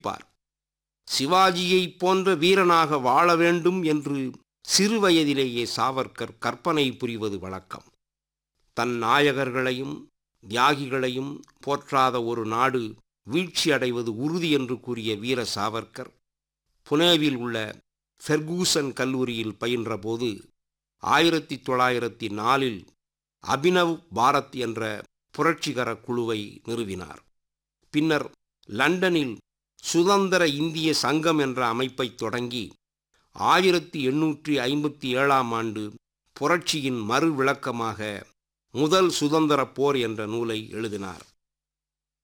பார் சிவாஜியைப் போன்ற வீரனாக வாழ வேண்டும் என்று சிறுவயதிலேயே சாவர்கர் கற்பனை புரிவது வழக்கம் தன் நாயகர்களையும் தியாகிகளையும் போற்றாத ஒரு நாடு வீழ்ச்சி அடைவது உறுதி என்று கூறிய வீர சாவர்கர் புனேவில் உள்ள ஃபெர்கூசன் கல்லூரியில் பயின்றபோது ஆயிரத்தி தொள்ளாயிரத்தி நாலில் அபினவ் பாரத் என்ற புரட்சிகர குழுவை நிறுவினார் பின்னர் லண்டனில் சுதந்திர இந்திய சங்கம் என்ற அமைப்பை தொடங்கி ஆயிரத்தி எண்ணூற்றி ஐம்பத்தி ஏழாம் ஆண்டு புரட்சியின் மறு விளக்கமாக முதல் சுதந்திர போர் என்ற நூலை எழுதினார்